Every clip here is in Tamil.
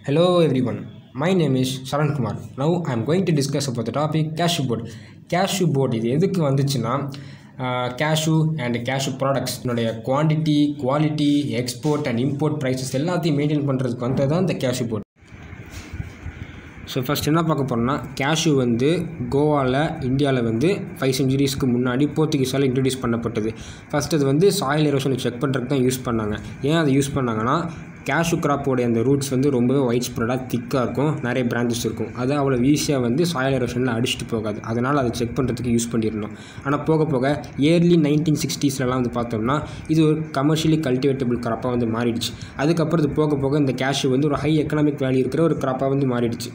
Hello everyone, my name is Sharan Kumar. Now I am going to discuss about the topic cashew board. cashew board இது எதுக்கு வந்துச்சுன்னா கேஷு அண்ட் கேஷு ப்ராடக்ட்ஸ் என்னுடைய quantity quality export and import prices எல்லாத்தையும் மெயின்டைன் பண்ணுறதுக்கு வந்தது தான் இந்த கேஷு போர்ட் ஸோ ஃபஸ்ட் என்ன பார்க்க போகிறோம்னா கேஷு வந்து கோவாவில் இந்தியாவில் வந்து ஃபைவ் செஞ்சுரிஸ்க்கு முன்னாடி போர்த்துகீஸால் இன்ட்ரடியூஸ் பண்ணப்பட்டது ஃபஸ்ட் அது வந்து சாயில் எரோஷனை செக் பண்ணுறதுக்கு தான் யூஸ் பண்ணாங்க ஏன் அதை யூஸ் பண்ணாங்கன்னா கேஷு கிராப்போடைய அந்த ரூட்ஸ் வந்து ரொம்பவே ஒயிட் ஸ்ப்ரெடாக திக்காக இருக்கும் நிறைய பிரான்ச்சஸ் இருக்கும் அது அவ்வளோ ஈஸியாக வந்து சாயில் எரோஷனில் அடிச்சுட்டு போகாது அதனால் அதை செக் பண்ணுறதுக்கு யூஸ் பண்ணியிருந்தோம் ஆனால் போக போக இயர்லி நைன்டீன் சிக்ஸ்டீஸ்லலாம் வந்து பார்த்தோம்னா இது ஒரு கமர்ஷியலி கல்டிவேட்டபிள் கிராப்பாக வந்து மாறிடுச்சு அதுக்கப்புறம் இது போக போக இந்த கேஷு வந்து ஒரு ஹை எக்கனாமிக் வேல்யூ இருக்கிற ஒரு கிராப்பாக வந்து மாறிடுச்சு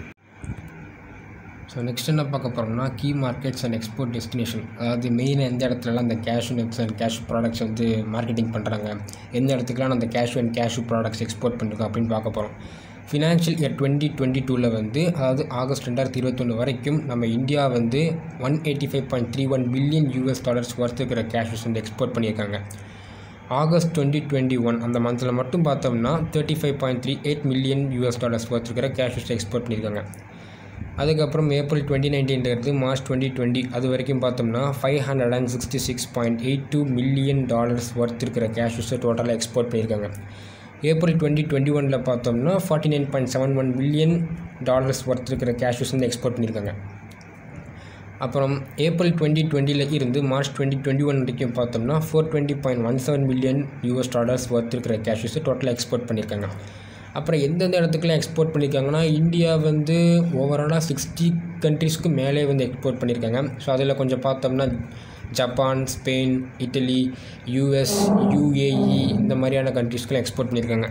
ஸோ நெக்ஸ்ட் என்ன பார்க்க போகிறோம்னா key markets and export destination அதாவது மெயினாக எந்த இடத்துலலாம் அந்த cashew nuts and cashew products வந்து மார்க்கெட்டிங் பண்ணுறாங்க எந்த இடத்துக்குலாம் அந்த cashew and cashew products export பண்ணிருக்கோம் அப்படின்னு பார்க்க போகிறோம் ஃபினான்ஷியல் இயர் டுவெண்ட்டி டுவெண்ட்டி டூவில் வந்து அதாவது ஆகஸ்ட் ரெண்டாயிரத்தி இருபத்தொன்று வரைக்கும் நம்ம இந்தியா வந்து one eighty five point three one billion US dollars worth இருக்கிற கேஷஸ் வந்து எக்ஸ்போர்ட் பண்ணியிருக்காங்க ஆகஸ்ட் டுவெண்ட்டி டுவெண்ட்டி ஒன் அந்த மந்தில் மட்டும் பார்த்தோம்னா thirty five point three eight million US dollars worth இருக்கிற கேஷஸ் எக்ஸ்போர்ட் பண்ணியிருக்காங்க அதுக்கப்புறம் ஏப்ரல் டுவெண்ட்டி நைன்டீன்லேருந்து மார்ச் டுவெண்ட்டி டுவெண்ட்டி அது வரைக்கும் பார்த்தோம்னா five hundred and sixty six point eight two million dollars worth இருக்கிற கேஷஸை டோட்டலாக எக்ஸ்போர்ட் பண்ணியிருக்காங்க ஏப்ரல் டுவெண்ட்டி டுவெண்ட்டி ஒனில் பார்த்தோம்னா forty nine point seven one million dollars worth இருக்கிற கேஷஸ் வந்து எக்ஸ்போர்ட் பண்ணியிருக்காங்க அப்புறம் ஏப்ரல் டுவெண்ட்டி டுவெண்ட்டியில் இருந்து மார்ச் டுவெண்ட்டி டுவெண்ட்டி ஒன் வரைக்கும் பார்த்தோம்னா four twenty point one seven million US dollars worth இருக்கிற கேஷஸை டோட்டலாக எக்ஸ்போர்ட் பண்ணியிருக்காங்க அப்புறம் எந்தெந்த இடத்துக்குலாம் எக்ஸ்போர்ட் பண்ணியிருக்காங்கன்னா இந்தியா வந்து ஓவராலாக சிக்ஸ்டி கண்ட்ரீஸ்க்கு மேலே வந்து எக்ஸ்போர்ட் பண்ணியிருக்காங்க ஸோ அதில் கொஞ்சம் பார்த்தோம்னா Japan Spain Italy US UAE இந்த மாதிரியான கண்ட்ரீஸ்க்குலாம் எக்ஸ்போர்ட் பண்ணியிருக்காங்க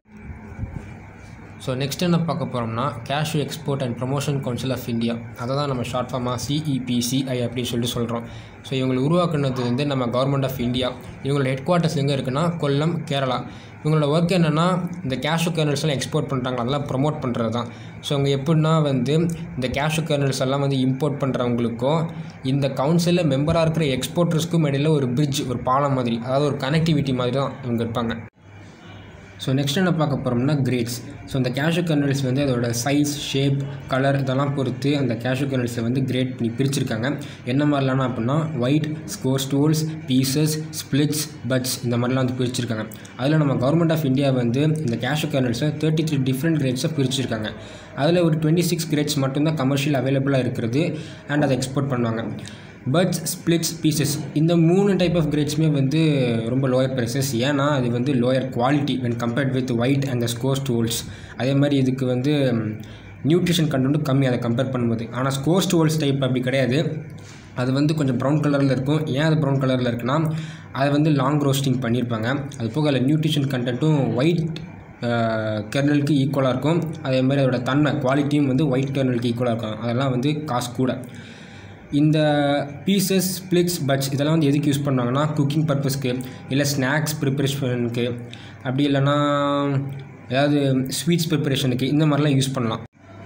ஸோ நெக்ஸ்ட் என்ன பார்க்க போகிறோம்னா cash export and promotion council of India அதை தான் நம்ம ஷார்ட் ஃபார்மாக சிஇபிசிஐ அப்படின்னு சொல்லிட்டு சொல்கிறோம் ஸோ இவங்களை உருவாக்குனது வந்து நம்ம கவர்மெண்ட் ஆஃப் இந்தியா இவங்களோட ஹெட் குவார்ட்டர்ஸ் எங்கே இருக்குன்னா கொல்லம் கேரளா இவங்களோட ஒர்க் என்னென்னா இந்த கேஷு கர்னல்ஸ்லாம் எக்ஸ்போர்ட் பண்ணுறாங்க அதெல்லாம் ப்ரொமோட் பண்ணுறது தான் ஸோ அவங்க எப்படின்னா வந்து இந்த கேஷு கர்னல்ஸ் எல்லாம் வந்து இம்போர்ட் பண்ணுறவங்களுக்கும் இந்த கவுன்சிலில் மெம்பராக இருக்கிற எக்ஸ்போர்ட்டர்ஸ்க்கும் இடையில் ஒரு பிரிட்ஜ் ஒரு பாலம் மாதிரி அதாவது ஒரு கனெக்டிவிட்டி மாதிரி தான் இவங்க இருப்பாங்க ஸோ நெக்ஸ்ட் என்ன பார்க்க போகிறோம்னா கிரேட்ஸ் ஸோ இந்த கேஷு கர்னல்ஸ் வந்து அதோட சைஸ் ஷேப் கலர் இதெல்லாம் பொறுத்து அந்த கேஷு கர்னல்ஸை வந்து கிரேட் பண்ணி பிரிச்சிருக்காங்க என்ன மாதிரிலாம் அப்படின்னா white scorched wholes pieces splits butts இந்த மாதிரிலாம் வந்து பிரிச்சிருக்காங்க அதில் நம்ம கவர்மெண்ட் ஆஃப் இந்தியா வந்து இந்த கேஷு கர்னல்ஸை தேர்ட்டி த்ரீ டிஃப்ரெண்ட் கிரேட்ஸை பிரிச்சிருக்காங்க அதில் ஒரு டுவெண்ட்டி சிக்ஸ் கிரேட்ஸ் மட்டும்தான் கமர்ஷியல் அவைலபிளாக இருக்கிறது அண்ட் அதை எக்ஸ்போர்ட் பண்ணுவாங்க பட்ஸ் ஸ்பிளிட்ஸ் பீசஸ் இந்த மூணு டைப் ஆஃப் கிரேட்ஸுமே வந்து ரொம்ப லோயர் ப்ரைஸஸ் ஏன்னா அது வந்து lower quality when compared with white and the scorched wholes அதே மாதிரி இதுக்கு வந்து நியூட்ரிஷன் கண்டென்ட்டும் கம்மி அதை கம்பேர் பண்ணும்போது ஆனால் ஸ்கோர் ஸ்டோல்ஸ் டைப் அப்படி கிடையாது அது வந்து கொஞ்சம் ப்ரௌன் கலரில் இருக்கும் ஏன் அது ப்ரௌன் கலரில் இருக்குன்னா அதை வந்து லாங் ரோஸ்டிங் பண்ணியிருப்பாங்க அது போக அதில் நியூட்ரிஷன் கண்டென்ட்டும் ஒயிட் கெர்னலுக்கு ஈக்குவலாக இருக்கும் அதே மாதிரி அதோட தன்மை குவாலிட்டியும் வந்து ஒயிட் கெர்னலுக்கு ஈக்குவலாக இருக்கும் அதெல்லாம் வந்து காசு கூட இந்த பீசஸ் ஸ்ப்ளிட்ஸ் பட்ஸ் இதெல்லாம் வந்து எதுக்கு யூஸ் பண்ணுவாங்கன்னா குக்கிங் பர்பஸ்க்கு இல்லை ஸ்நாக்ஸ் ப்ரிப்பரேஷனுக்கு அப்படி இல்லைன்னா ஏதாவது ஸ்வீட்ஸ் ப்ரிப்பரேஷனுக்கு இந்த மாதிரிலாம் யூஸ் பண்ணலாம்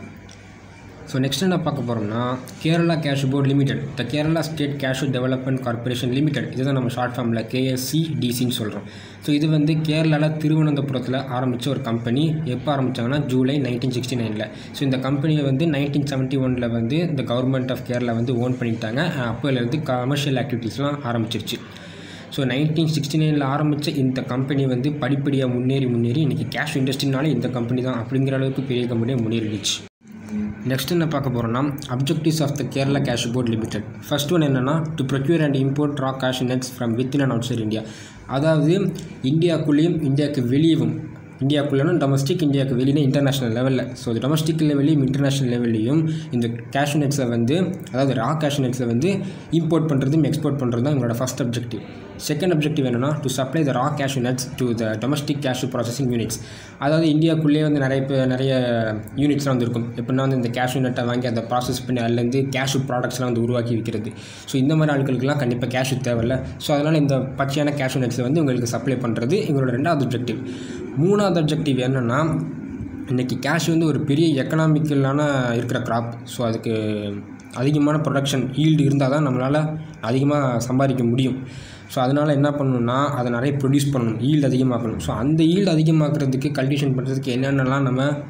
ஸோ நெக்ஸ்ட் என்ன பார்க்க போகிறோம்னா Kerala cash board limited the Kerala state cash development corporation limited இதுதான் நம்ம ஷார்ட் ஃபார்மில் கேஎஸ்சி டிசின்னு சொல்கிறோம் ஸோ இது வந்து கேரளாவில் திருவனந்தபுரத்தில் ஆரம்பித்த ஒரு கம்பெனி எப்போ ஆரம்பித்தாங்கன்னா ஜூலை நைன்டீன் சிக்ஸ்டி நைனில் ஸோ இந்த கம்பெனியை வந்து நைன்டீன் செவன்ட்டி ஒனில் வந்து இந்த கவர்மெண்ட் ஆஃப் கேரளா வந்து ஓன் பண்ணிட்டாங்க அப்போலேருந்து கமர்ஷியல் ஆக்டிவிட்டீஸ்லாம் ஆரம்பிச்சிருச்சு ஸோ நைன்டீன் சிக்ஸ்டி நைனில் ஆரம்பித்த இந்த கம்பெனி வந்து படிப்படியாக முன்னேறி முன்னேறி இன்றைக்கி கேஷ் இண்டஸ்ட்ரினாலே இந்த கம்பெனி தான் அப்படிங்கிற அளவுக்கு பெரிய கம்பெனியாக முன்னேறிடுச்சு நெக்ஸ்ட் என்ன பார்க்க போகிறோம்னா objectives of the Kerala cash board limited first one என்னென்னா to procure and import raw cash nuts from within and outside India அதாவது இந்தியாவுக்குள்ளேயும் இந்தியாவுக்கு வெளியவும் இந்தியாவுக்குள்ளேனா டொமஸ்டிக் இந்தியாவுக்கு வெளியே இன்டர்நேஷனல் லெவலில் ஸோ டொமஸ்டிக் லெவல்லையும் இன்டர்நேஷனல் லெவல்லையும் இந்த கேஷ் நெட்ஸை வந்து அதாவது ரா கேஷ் நெட்ஸை வந்து இம்போர்ட் பண்ணுறதும் எக்ஸ்போர்ட் பண்ணுறது தான் எங்களோட ஃபஸ்ட் அப்ஜெக்டிவ் செகண்ட் அப்ஜெக்டிவ் என்னென்னா to supply the raw cash nuts to the domestic cash processing units அதாவது இந்தியாவுக்குள்ளேயே வந்து நிறைய பேர் நிறைய யூனிட்ஸ்லாம் வந்து இருக்கும் எப்படின்னா வந்து இந்த கேஷ் நட்டை வாங்கி அதை ப்ராசஸ் பண்ணி அதுலேருந்து கேஷ் ப்ராடக்ட்ஸ்லாம் வந்து உருவாக்கி விற்கிறது ஸோ இந்த மாதிரி ஆட்களுக்கெல்லாம் கண்டிப்பாக கேஷ் தேவையில்ல ஸோ அதனால் இந்த பச்சையான கேஷ் நட்ஸை வந்து உங்களுக்கு சப்ளை பண்ணுறது எங்களோட ரெண்டாவது அப்ஜெக்டிவ் மூணாவது அப்ஜெக்டிவ் என்னென்னா இன்றைக்கி கேஷ் வந்து ஒரு பெரிய எக்கனாமிக்கலான இருக்கிற க்ராப் ஸோ அதுக்கு அதிகமான ப்ரொடக்ஷன் ஈல்டு இருந்தால் தான் நம்மளால் அதிகமாக சம்பாதிக்க முடியும் ஸோ அதனால் என்ன பண்ணணும்னா அதை நிறைய ப்ரொடியூஸ் பண்ணணும் ஈல்டு அதிகமாக்கணும் ஸோ அந்த ஈல்டு அதிகமாக்குறதுக்கு கல்டிவேஷன் பண்ணுறதுக்கு என்னென்னலாம் நம்ம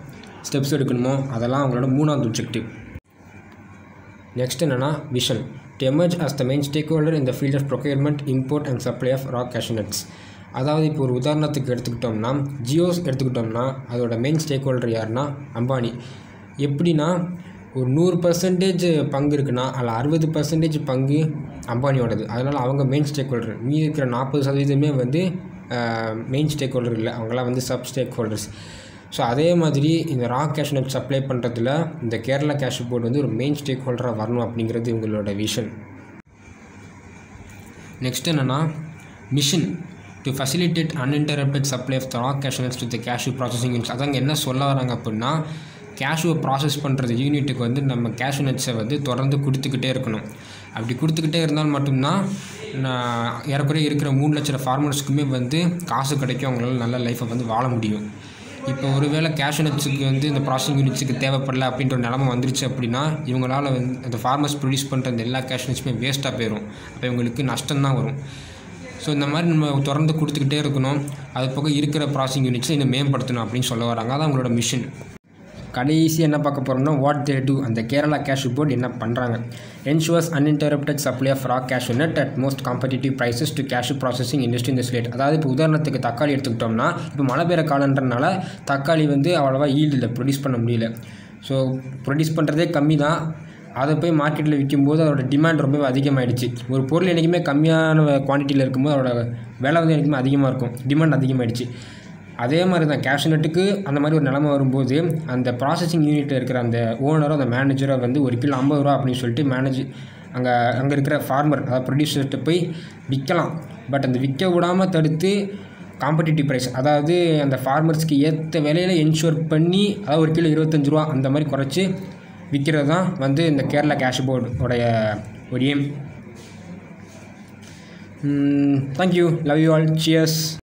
ஸ்டெப்ஸ் எடுக்கணுமோ அதெல்லாம் அவங்களோட மூணாவது objective நெக்ஸ்ட் என்னென்னா vision to emerge as the main stakeholder in the field of procurement import and supply of raw cashew nuts அதாவது இப்போ ஒரு உதாரணத்துக்கு எடுத்துக்கிட்டோம்னா ஜியோஸ் எடுத்துக்கிட்டோம்னா அதோட மெயின் ஸ்டேக் ஹோல்டர் யாருன்னா அம்பானி எப்படின்னா ஒரு நூறு பர்சன்டேஜ் பங்கு இருக்குன்னா அதில் அறுபது பர்சன்டேஜ் பங்கு அம்பானியோடது அதனால் அவங்க மெயின் ஸ்டேக் ஹோல்டர் மீதி இருக்கிற நாற்பது சதவீதமே வந்து மெயின் ஸ்டேக் ஹோல்டர் இல்லை அவங்களாம் வந்து சப் ஸ்டேக் ஹோல்டர்ஸ் ஸோ அதே மாதிரி இந்த ரா கேஷ் நட் சப்ளை பண்ணுறதுல இந்த கேரளா கேஷ் போர்டு வந்து ஒரு மெயின் ஸ்டேக் ஹோல்டராக வரணும் அப்படிங்கிறது இவங்களோட விஷன் நெக்ஸ்ட் என்னென்னா mission to facilitate uninterrupted supply of raw cash nuts to the cashew processing units அதாங்க என்ன சொல்ல வராங்க அப்படின்னா கேஷுவை ப்ராசஸ் பண்ணுறது யூனிட்டுக்கு வந்து நம்ம கேஷு நட்ஸை வந்து தொடர்ந்து கொடுத்துக்கிட்டே இருக்கணும் அப்படி கொடுத்துக்கிட்டே இருந்தால் மட்டும்தான் நான் ஏறக்குறைய இருக்கிற மூணு லட்சம் ஃபார்மர்ஸ்க்குமே வந்து காசு கிடைக்கும் அவங்களால நல்ல லைஃப்பை வந்து வாழ முடியும் இப்போ ஒருவேளை கேஷ் நட்ஸுக்கு வந்து இந்த ப்ராசஸிங் யூனிட்ஸுக்கு தேவைப்படல அப்படின்ற ஒரு நிலமை வந்துருச்சு அப்படின்னா இவங்களால வந்து அந்த ஃபார்மர்ஸ் ப்ரொடியூஸ் பண்ணுற அந்த எல்லா கேஷ் நட்ஸுமே வேஸ்ட்டாக போயிடும் அப்போ இவங்களுக்கு நஷ்டம் தான் வரும் ஸோ இந்த மாதிரி நம்ம தொடர்ந்து கொடுத்துக்கிட்டே இருக்கணும் அது போக இருக்கிற ப்ராசஸிங் யூனிட்ஸை இன்னும் மேம்படுத்தணும் அப்படின்னு சொல்ல வராங்க அதான் அவங்களோட மிஷன் கடைசி என்ன பார்க்க போகிறோம்னா வாட் தே டூ அந்த கேரளா கேஷ் போர்டு என்ன பண்ணுறாங்க ensures uninterrupted supply of raw cash nut at most competitive prices to cash processing industry இந்த ஸ்டேட் அதாவது இப்போ உதாரணத்துக்கு தக்காளி எடுத்துக்கிட்டோம்னா இப்போ மழை பெய்கிற காலன்றனால தக்காளி வந்து அவ்வளோவா ஈல்டு இல்லை ப்ரொடியூஸ் பண்ண முடியல ஸோ ப்ரொடியூஸ் பண்ணுறதே கம்மி தான் அதை போய் மார்க்கெட்டில் விற்கும்போது அதோட டிமாண்ட் ரொம்பவே அதிகமாகிடுச்சு ஒரு பொருள் என்றைக்குமே கம்மியான குவான்டிட்டியில் இருக்கும்போது அதோட விலை வந்து என்றைக்குமே அதிகமாக இருக்கும் டிமாண்ட் அதிகமாகிடுச்சு அதே மாதிரி தான் கேஷ் நட்டுக்கு அந்த மாதிரி ஒரு நிலமை வரும்போது அந்த ப்ராசஸிங் யூனிட்டில் இருக்கிற அந்த ஓனரோ அந்த மேனேஜரோ வந்து ஒரு கிலோ ஐம்பது ரூபா அப்படின்னு சொல்லிட்டு மேனேஜ் அங்கே அங்கே இருக்கிற ஃபார்மர் அதாவது ப்ரொடியூசர்கிட்ட போய் விற்கலாம் பட் அந்த விற்க விடாமல் தடுத்து காம்படிட்டிவ் ப்ரைஸ் அதாவது அந்த ஃபார்மர்ஸ்க்கு ஏற்ற விலையில் என்ஷூர் பண்ணி அதாவது ஒரு கிலோ இருபத்தஞ்சு ரூபா அந்த மாதிரி குறைச்சி விற்கிறது தான் வந்து இந்த கேரளா கேஷ் போர்டோடைய ஒரு aim thank you love you all cheers